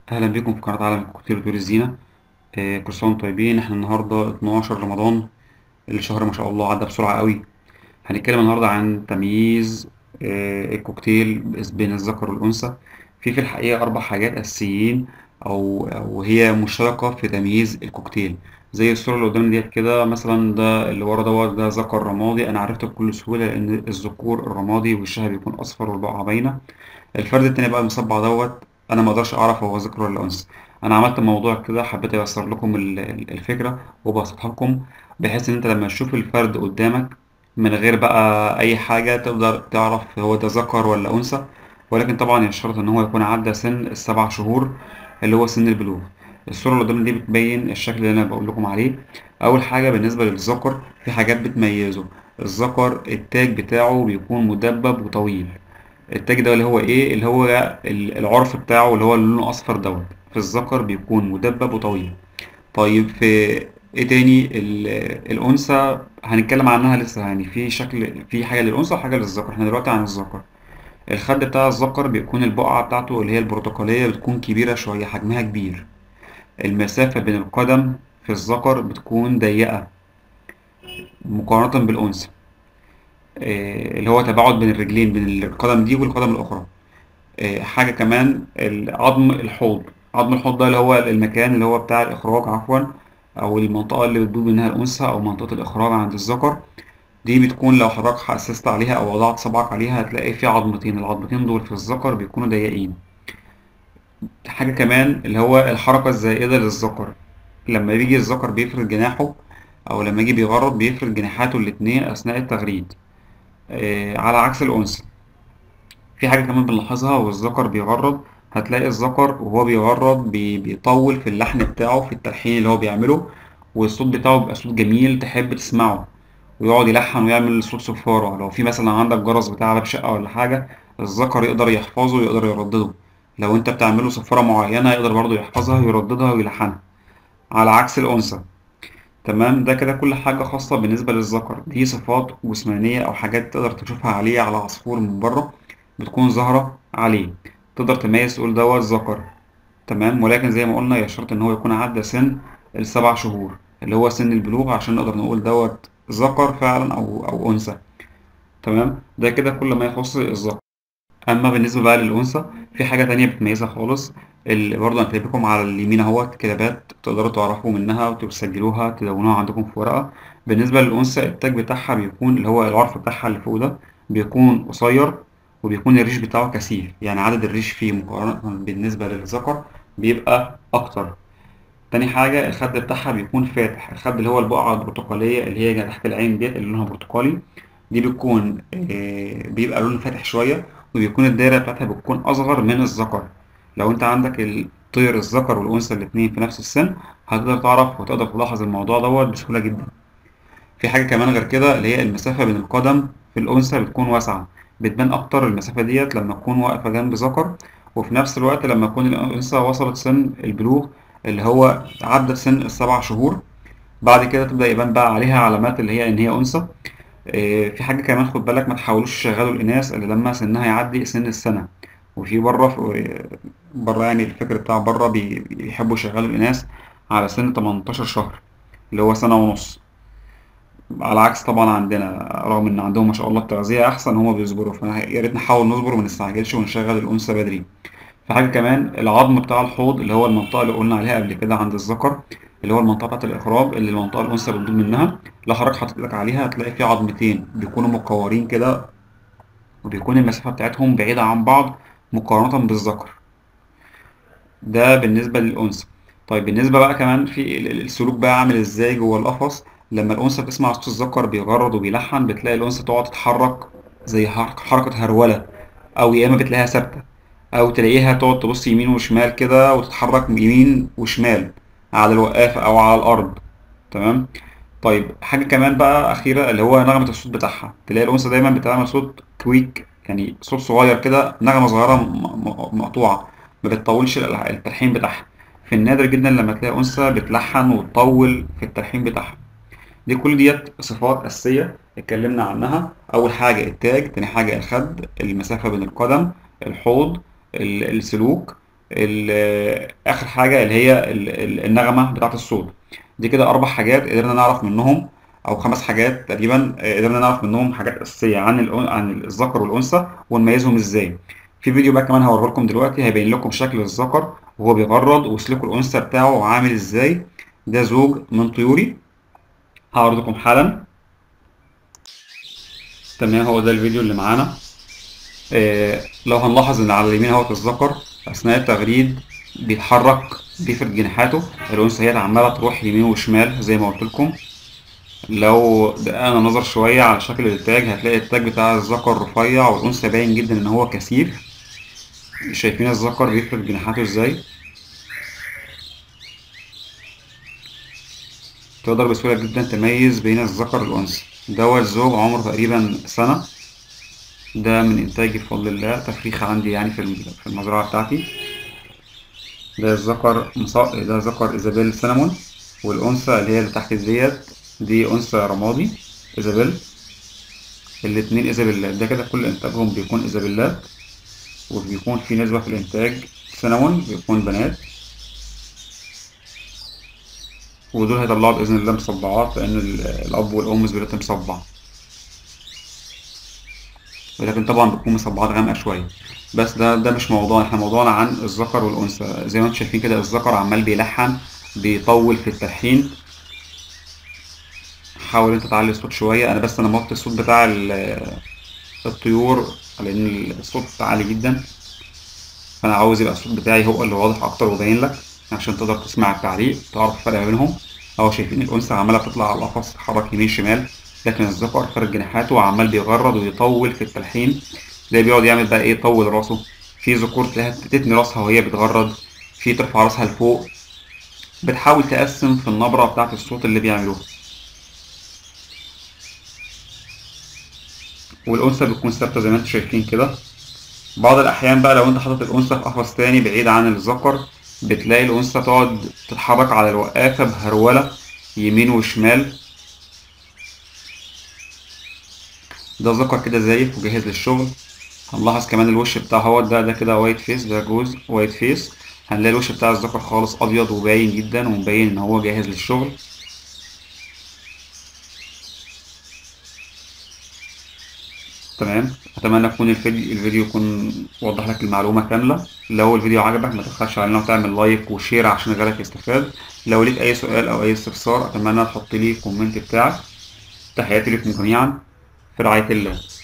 أهلا بكم في قناة عالم الكوكتيل وطيور الزينة آه، كل سنة وانتم طيبين احنا النهاردة 12 رمضان الشهر ما شاء الله عدى بسرعة قوي هنتكلم النهاردة عن تمييز آه، الكوكتيل بين الذكر والأنثى في في الحقيقة أربع حاجات أساسيين أو أو هي مشتركة في تمييز الكوكتيل زي الصورة اللي قدامنا ديت كده مثلا ده اللي ورا دوت ده ذكر رمادي أنا عرفت بكل سهولة لأن الذكور الرمادي وشها بيكون أصفر والبقعة باينة الفرد التاني بقى المصبع دوت انا ما اقدرش اعرف هو ذكر ولا انثى انا عملت موضوع كده حبيت ايسر لكم ال- ال- الفكره وبسطها لكم بحيث ان انت لما تشوف الفرد قدامك من غير بقى اي حاجه تقدر تعرف هو ده ذكر ولا انثى ولكن طبعا يشترط ان هو يكون عدى سن السبع شهور اللي هو سن البلوغ الصوره اللي قدامنا دي بتبين الشكل اللي انا بقول لكم عليه اول حاجه بالنسبه للذكر في حاجات بتميزه الذكر التاج بتاعه بيكون مدبب وطويل التاج ده اللي هو ايه اللي هو ال- العرف بتاعه اللي هو اللي لونه اصفر دوت في الذكر بيكون مدبب وطويل طيب في ايه تاني ال- الانثى هنتكلم عنها لسه يعني في شكل في حاجه للانثى وحاجه للذكر احنا دلوقتي عن الذكر الخد بتاع الذكر بيكون البقعه بتاعته اللي هي البرتقاليه بتكون كبيره شويه حجمها كبير المسافه بين القدم في الذكر بتكون ضيقه مقارنه بالانثى آه، اللي هو تباعد بين الرجلين بين القدم دي والقدم الاخرى آه، حاجة كمان عظم الحوض عظم الحوض ده اللي هو المكان اللي هو بتاع الإخراج عفوا أو المنطقة اللي بتبوظ منها الأنثى أو منطقة الإخراج عند الذكر دي بتكون لو حضرتك حسست عليها أو وضعت صبعك عليها هتلاقي في عظمتين العظمتين دول في الذكر بيكونوا ضيقين حاجة كمان اللي هو الحركة الزائدة للذكر لما بيجي الذكر بيفرد جناحه أو لما يجي بيغرد بيفرد جناحاته الاتنين أثناء التغريد آه، على عكس الأنثى في حاجة كمان بنلاحظها والذكر بيغرد هتلاقي الذكر وهو بيغرد بي- بيطول في اللحن بتاعه في التلحين اللي هو بيعمله والصوت بتاعه بيبقى صوت جميل تحب تسمعه ويقعد يلحن ويعمل صوت صفارة لو في مثلا عندك جرس بتاع باب شقة ولا حاجة الذكر يقدر يحفظه ويقدر يردده لو انت بتعمله صفارة معينة يقدر برضه يحفظها ويرددها ويلحنها على عكس الأنثى تمام ده كده كل حاجة خاصة بالنسبة للذكر دي صفات جسمانية أو حاجات تقدر تشوفها عليه على عصفور من بره بتكون ظاهرة عليه تقدر تميز تقول دوت ذكر تمام ولكن زي ما قلنا يشترط إن هو يكون عدى سن السبع شهور اللي هو سن البلوغ عشان نقدر نقول دوت ذكر فعلا أو أو أنثى تمام ده كده كل ما يخص الذكر اما بالنسبه بقى للانثى في حاجه تانية بتميزها خالص اللي برضه هنكتب لكم على اليمين اهوت كتابات تقدروا تعرفوا منها وتسجلوها تدونوها عندكم في ورقه بالنسبه للانثى التاج بتاعها بيكون اللي هو العرف بتاعها اللي فوق ده بيكون قصير وبيكون الريش بتاعه كثيف يعني عدد الريش فيه مقارنه بالنسبه للذكر بيبقى اكتر تاني حاجة الخد بتاعها بيكون فاتح الخد اللي هو البقعة البرتقالية اللي هي تحت العين ديت اللي لونها برتقالي دي بتكون آه، بيبقى لون فاتح شوية وبيكون الدايرة بتاعتها بتكون أصغر من الذكر لو أنت عندك الطير الذكر والأنثى الاتنين في نفس السن هتقدر تعرف وتقدر تلاحظ الموضوع دوت بسهولة جدا في حاجة كمان غير كده اللي هي المسافة بين القدم في الأنثى بتكون واسعة بتبان أكتر المسافة ديت لما تكون واقفة جنب ذكر وفي نفس الوقت لما تكون الأنثى وصلت سن البلوغ اللي هو عدت سن السبع شهور بعد كده تبدأ يبان بقى عليها علامات اللي هي إن هي أنثى آه، في حاجة كمان خد بالك ما تحاولوش تشغلوا الإناث اللي لما سنها يعدي سن السنة وفي بره في بره يعني الفكر بتاع بره بي- بيحبوا يشغلوا الإناث على سن 18 شهر اللي هو سنة ونص على عكس طبعا عندنا رغم ان عندهم ما شاء الله التغذية احسن هما بيصبروا فيا ريت نحاول نصبر وما نستعجلش ونشغل الانثى بدري في حاجة كمان العظم بتاع الحوض اللي هو المنطقة اللي قلنا عليها قبل كده عند الذكر اللي هو المنطقة بتاعة الإخراج اللي المنطقة الأنثى بتدور منها لو حضرتك حطيت إيدك عليها هتلاقي في عظمتين بيكونوا مكورين كده وبيكون المسافة بتاعتهم بعيدة عن بعض مقارنة بالذكر ده بالنسبة للأنثى طيب بالنسبة بقى كمان في ال- ال- السلوك بقى عامل ازاي جوه القفص لما الأنثى بتسمع صوت الذكر بيغرد وبيلحن بتلاقي الأنثى تقعد تتحرك زي حرك- حركة هرولة أو يا إما بتلاقيها ثابتة أو تلاقيها تقعد تبص يمين وشمال كده وتتحرك يمين وشمال على الوقافة أو على الأرض تمام طيب حاجة كمان بقى أخيرة اللي هو نغمة الصوت بتاعها تلاقي الأنثى دايما بتعمل صوت كويك يعني صوت صغير كده نغمة صغيرة م- م- مقطوعة ما بتطولش ال- التلحين بتاعها في النادر جدا لما تلاقي أنثى بتلحن وتطول في التلحين بتاعها دي كل ديت صفات أساسية اتكلمنا عنها أول حاجة التاج تاني حاجة الخد المسافة بين القدم الحوض ال- السلوك ال- اخر حاجه اللي هي ال- ال- النغمه بتاعه الصوت دي كده اربع حاجات قدرنا نعرف منهم او خمس حاجات تقريبا آه، قدرنا نعرف منهم حاجات اساسيه عن الأن- عن الذكر والانثى ونميزهم ازاي في فيديو بقى كمان هوريه لكم دلوقتي هيبين لكم شكل الذكر وهو بيغرد وسلوك الانثى بتاعه عامل ازاي ده زوج من طيوري هعرض لكم حالا تمام هو ده الفيديو اللي معانا آه، لو هنلاحظ ان على اليمين اهوت الذكر اثناء التغريد بيتحرك بيفرد جناحاته الانثى هي عماله تروح يمين وشمال زي ما قلت لكم لو دققنا نظر شويه على شكل التاج هتلاقي التاج بتاع الذكر رفيع والانثى باين جدا ان هو كثيف شايفين الذكر بيفرد جناحاته ازاي تقدر بسهوله جدا تميز بين الذكر والانثى دوت زوج عمره تقريبا سنه ده من إنتاجي بفضل الله تفريخ عندي يعني في الم- في المزرعة بتاعتي ده الذكر مص- ده ذكر إيزابيل سينامون والأنثى اللي هي اللي تحت ديت دي أنثى رمادي إيزابيل الاتنين إيزابيلات ده كده كل إنتاجهم بيكون إيزابيلات وبيكون في نسبة في الإنتاج سينامون بيكون بنات ودول هيطلعوا بإذن الله مصبعات لأن ال- الأب والأم زبالتهم مصبع ولكن طبعا بتكون مصبعات غامقة شوية بس ده ده مش موضوعنا احنا موضوعنا عن الذكر والأنثى زي ما انتم شايفين كده الذكر عمال بيلحن بيطول في التلحين حاول انت تعلي الصوت شوية انا بس انا موطي الصوت بتاع ال- الطيور لان الصوت عالي جدا فانا عاوز يبقى الصوت بتاعي هو اللي واضح اكتر وباين لك عشان تقدر تسمع التعليق تعرف الفرق بينهم اهو شايفين الانثى عماله بتطلع على القفص تتحرك يمين شمال لكن الذكر فارد جناحاته وعمال بيغرد ويطول في التلحين ده بيقعد يعمل بقى ايه يطول راسه في ذكور تلاقيها بتتني راسها وهي بتغرد في ترفع راسها لفوق بتحاول تقسم في النبرة بتاعة الصوت اللي بيعملوه والأنثى بتكون ثابتة زي ما انتم شايفين كده بعض الأحيان بقى لو انت حاطط الأنثى في قفص تاني بعيد عن الذكر بتلاقي الأنثى تقعد تتحرك على الوقافة بهرولة يمين وشمال ده ذكر كده زايف وجاهز للشغل هنلاحظ كمان الوش بتاعه هو ده ده كده وايت فيس ده جوز وايت فيس هنلاقي الوش بتاع الذكر خالص ابيض وباين جدا ومبين ان هو جاهز للشغل تمام اتمنى يكون الفيديو الفيديو يكون وضح لك المعلومه كامله لو الفيديو عجبك ما تبخلش علينا وتعمل لايك وشير عشان غيرك يستفاد لو ليك اي سؤال او اي استفسار اتمنى تحط لي الكومنت بتاعك تحياتي لكم جميعا في رعايه الله